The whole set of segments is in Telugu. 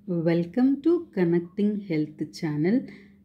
welcome to connecting health channel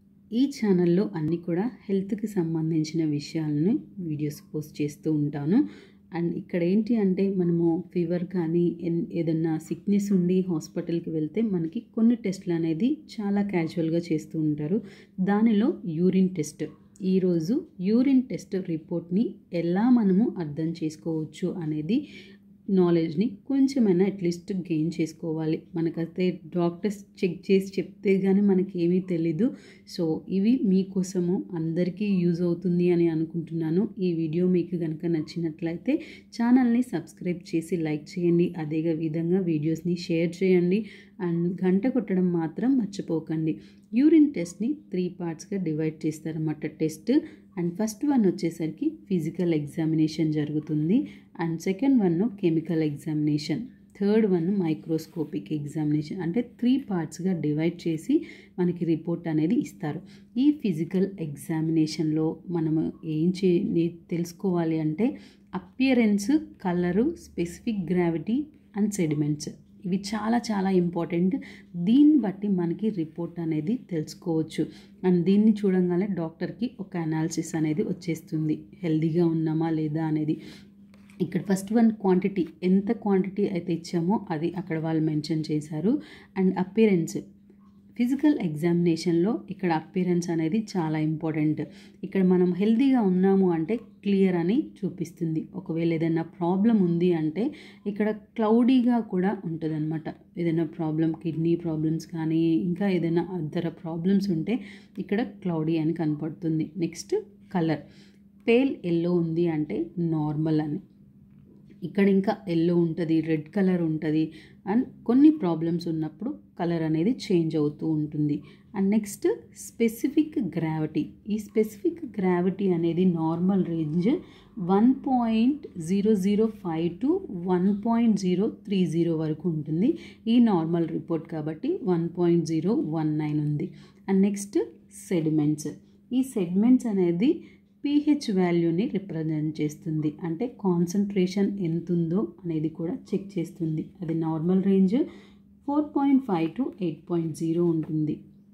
ఈ ఛానల్లో అన్నీ కూడా హెల్త్కి సంబంధించిన విషయాలను వీడియోస్ పోస్ట్ చేస్తూ ఉంటాను అండ్ ఇక్కడ ఏంటి అంటే మనము ఫీవర్ కానీ ఎన్- ఏదన్నా సిక్నెస్ ఉండి హాస్పిటల్కి వెళ్తే మనకి కొన్ని టెస్ట్లు అనేది చాలా క్యాజువల్గా చేస్తూ ఉంటారు దానిలో యూరిన్ టెస్ట్ ఈరోజు యూరిన్ టెస్ట్ రిపోర్ట్ని ఎలా మనము అర్థం చేసుకోవచ్చు అనేది నాలెడ్జ్ని కొంచెమైనా అట్లీస్ట్ గెయిన్ చేసుకోవాలి మనకైతే డాక్టర్స్ చెక్ చేసి చెప్తే కానీ మనకి ఏమీ తెలీదు సో ఇవి మీకోసము అందరికీ యూజ్ అవుతుంది అని అనుకుంటున్నాను ఈ వీడియో మీకు కనుక నచ్చినట్లయితే ఛానల్ని సబ్స్క్రైబ్ చేసి లైక్ చేయండి అదే విధంగా వీడియోస్ని షేర్ చేయండి అండ్ గంట కొట్టడం మాత్రం మర్చిపోకండి యూరిన్ టెస్ట్ని త్రీ పార్ట్స్గా డివైడ్ చేస్తారన్నమాట టెస్ట్ అండ్ ఫస్ట్ వన్ వచ్చేసరికి ఫిజికల్ ఎగ్జామినేషన్ జరుగుతుంది and second one chemical examination third one microscopic examination అంటే త్రీ పార్ట్స్గా డివైడ్ చేసి మనకి రిపోర్ట్ అనేది ఇస్తారు ఈ ఫిజికల్ ఎగ్జామినేషన్లో మనము ఏం చే నే- తెలుసుకోవాలి అంటే appearance colour specific gravity and sediments ఇవి చాలా చాలా ఇంపార్టెంట్ దీన్ని బట్టి మనకి రిపోర్ట్ అనేది తెలుసుకోవచ్చు అండ్ దీన్ని చూడంగానే డాక్టర్కి ఒక అనాలిసిస్ అనేది వచ్చేస్తుంది హెల్దీగా ఉన్నామా లేదా అనేది ఇక్కడ ఫస్ట్ వన్ క్వాంటిటీ ఎంత క్వాంటిటీ అయితే ఇచ్చామో అది అక్కడ వాళ్ళు మెన్షన్ చేశారు అండ్ అపియరెన్స్ ఫిజికల్ ఎగ్జామినేషన్లో ఇక్కడ అపియరెన్స్ అనేది చాలా ఇంపార్టెంట్ ఇక్కడ మనం హెల్తీగా ఉన్నాము అంటే క్లియర్ అని చూపిస్తుంది ఒకవేళ ఏదైనా ప్రాబ్లం ఉంది అంటే ఇక్కడ క్లౌడీగా కూడా ఉంటుంది అనమాట ఏదైనా ప్రాబ్లం కిడ్నీ ప్రాబ్లమ్స్ కానీ ఇంకా ఏదైనా అదర్ ప్రాబ్లమ్స్ ఉంటే ఇక్కడ క్లౌడీ అని కనపడుతుంది నెక్స్ట్ కలర్ పేల్ ఎల్లో ఉంది అంటే నార్మల్ అని ఇక్కడ ఇంకా ఎల్లో ఉంటుంది రెడ్ కలర్ ఉంటుంది అండ్ కొన్ని ప్రాబ్లమ్స్ ఉన్నప్పుడు కలర్ అనేది చేంజ్ అవుతూ ఉంటుంది అండ్ నెక్స్ట్ స్పెసిఫిక్ గ్రావిటీ ఈ స్పెసిఫిక్ గ్రావిటీ అనేది normal range one point zero zero five to one point zero three zero వరకు ఉంటుంది ఈ నార్మల్ రిపోర్ట్ కాబట్టి one point zero one nine ఉంది అండ్ నెక్స్ట్ సెడిమెంట్స్ ఈ సెడిమెంట్స్ అనేది పీహెచ్ వాల్యూని రిప్రజెంట్ చేస్తుంది అంటే కాన్సన్ట్రేషన్ ఎంత ఉందో అనేది కూడా చెక్ చేస్తుంది అది normal range four point five to eight point zero ఉంటుంది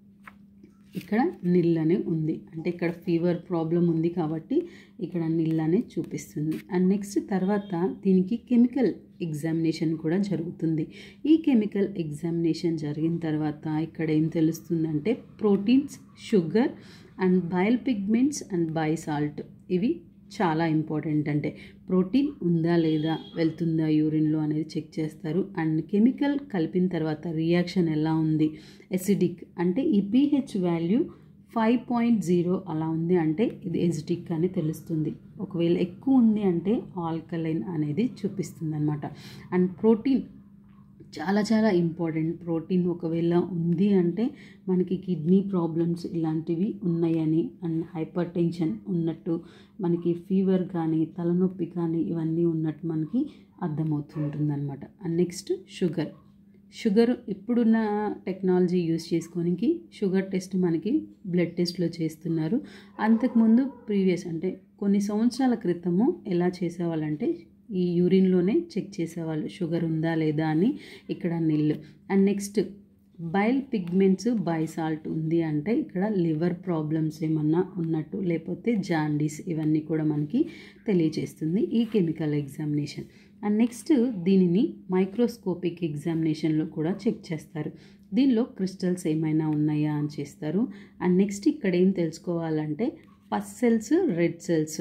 ఇక్కడ నిల్ అని ఉంది అంటే ఇక్కడ ఫీవర్ ప్రాబ్లం ఉంది కాబట్టి ఇక్కడ నిల్ అనే చూపిస్తుంది అండ్ నెక్స్ట్ తర్వాత దీనికి కెమికల్ ఎగ్జామినేషన్ కూడా జరుగుతుంది ఈ కెమికల్ ఎగ్జామినేషన్ జరిగిన తర్వాత ఇక్కడ ఏం తెలుస్తుందంటే proteins sugar and bile pigments and bile salt ఇవి చాలా ఇంపార్టెంట్ అంటే ప్రోటీన్ ఉందా లేదా వెళ్తుందా యూరిన్లో అనేది చెక్ చేస్తారు అండ్ కెమికల్ కలిపిన తర్వాత రియాక్షన్ ఎలా ఉంది ఎసిడిక్ అంటే ఈ pH value five point zero అలా ఉంది అంటే ఇది ఎసిడిక్ అని తెలుస్తుంది ఒకవేళ ఎక్కువ ఉంది అంటే ఆల్కలైన్ అనేది చూపిస్తుంది అనమాట అండ్ ప్రోటీన్ చాలా చాలా ఇంపార్టెంట్ ప్రోటీన్ ఒకవేళ ఉంది అంటే మనకి కిడ్నీ ప్రాబ్లమ్స్ ఇలాంటివి ఉన్నాయని అండ్ హైపర్ టెన్షన్ ఉన్నట్టు మనకి ఫీవర్ కానీ తలనొప్పి కానీ ఇవన్నీ ఉన్నట్టు మనకి అర్థమవుతుంటుంది అనమాట అండ్ నెక్స్ట్ షుగర్ షుగర్ ఇప్పుడున్న టెక్నాలజీ యూస్ చేసుకోనికి షుగర్ టెస్ట్ మనకి బ్లడ్ టెస్ట్లో చేస్తున్నారు అంతకుముందు ప్రీవియస్ అంటే కొన్ని సంవత్సరాల క్రితము ఎలా చేసేవాళ్ళంటే ఈ యూరిన్లోనే చెక్ చేసేవాళ్ళు షుగర్ ఉందా లేదా అని ఇక్కడ nil and next bile pigments bile salt ఉంది అంటే ఇక్కడ లివర్ ప్రాబ్లమ్స్ ఏమన్నా ఉన్నట్టు లేకపోతే జాండీస్ ఇవన్నీ కూడా మనకి తెలియజేస్తుంది ఈ కెమికల్ ఎగ్జామినేషన్ అండ్ నెక్స్ట్ దీనిని మైక్రోస్కోపిక్ ఎగ్జామినేషన్లో కూడా చెక్ చేస్తారు దీనిలో క్రిస్టల్స్ ఏమైనా ఉన్నాయా అని చేస్తారు అండ్ నెక్స్ట్ ఇక్కడ ఏం తెలుసుకోవాలంటే pus cells red cells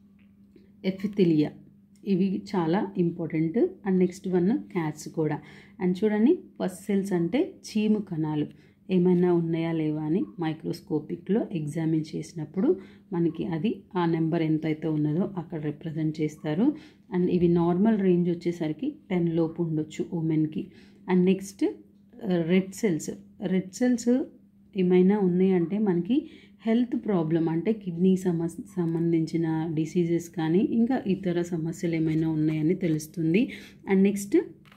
epithelia ఇవి చాలా important and next one casts కూడా అండ్ చూడండి ఫస్ట్ సెల్స్ అంటే చీము కణాలు ఏమైనా ఉన్నాయా లేవా అని మైక్రోస్కోపిక్లో ఎగ్జామిన్ చేసినప్పుడు మనకి అది ఆ నెంబర్ ఎంతైతే ఉన్నదో అక్కడ రిప్రజెంట్ చేస్తారు అండ్ ఇవి నార్మల్ రేంజ్ వచ్చేసరికి టెన్ లోపు ఉండొచ్చు ఉమెన్కి and next red cells red cells ఏమైనా ఉన్నాయంటే మనకి హెల్త్ ప్రాబ్లం అంటే కిడ్నీ సమస్య సంబంధించిన డిసీజెస్ కానీ ఇంకా ఇతర సమస్యలు ఏమైనా ఉన్నాయని తెలుస్తుంది అండ్ నెక్స్ట్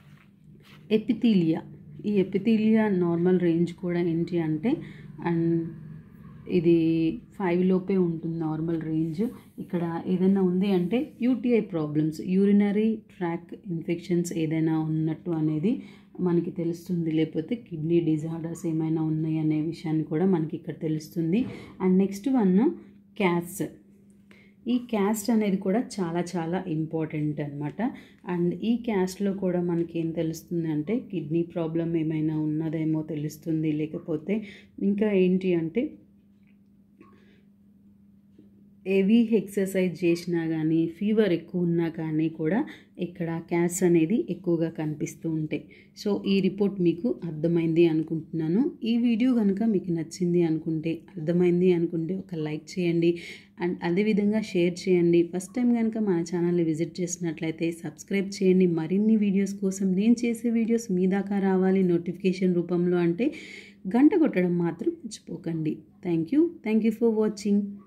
ఎపిథీలియా ఈ ఎపిథీలియా నార్మల్ రేంజ్ కూడా ఏంటి అంటే అండ్ ఇది ఫైవ్ లోపే ఉంటుంది నార్మల్ రేంజ్ ఇక్కడ ఏదైనా ఉంది అంటే UTI problems urinary tract infections ఏదైనా ఉన్నట్టు అనేది మనకి తెలుస్తుంది లేకపోతే కిడ్నీ డిజార్డర్స్ ఏమైనా ఉన్నాయి అనే విషయాన్ని కూడా మనకి ఇక్కడ తెలుస్తుంది అండ్ నెక్స్ట్ వన్ క్యాస్ట్ ఈ క్యాస్ట్ అనేది కూడా చాలా చాలా ఇంపార్టెంట్ అనమాట అండ్ ఈ క్యాస్ట్లో కూడా మనకి ఏం తెలుస్తుంది అంటే కిడ్నీ ప్రాబ్లం ఏమైనా ఉన్నదేమో తెలుస్తుంది లేకపోతే ఇంకా ఏంటి అంటే హెవీ ఎక్సర్సైజ్ చేసినా కానీ ఫీవర్ ఎక్కువ ఉన్నా కానీ కూడా ఇక్కడ క్యాస్ అనేది ఎక్కువగా కనిపిస్తూ ఉంటాయి సో ఈ రిపోర్ట్ మీకు అర్థమైంది అనుకుంటున్నాను ఈ వీడియో కనుక మీకు నచ్చింది అనుకుంటే అర్థమైంది అనుకుంటే ఒక లైక్ చేయండి అండ్ అదేవిధంగా షేర్ చేయండి ఫస్ట్ టైం కనుక మన ఛానల్ని విజిట్ చేసినట్లయితే సబ్స్క్రైబ్ చేయండి మరిన్ని వీడియోస్ కోసం నేను చేసే వీడియోస్ మీ దాకా రావాలి నోటిఫికేషన్ రూపంలో అంటే గంట కొట్టడం మాత్రం మర్చిపోకండి thank you thank you for watching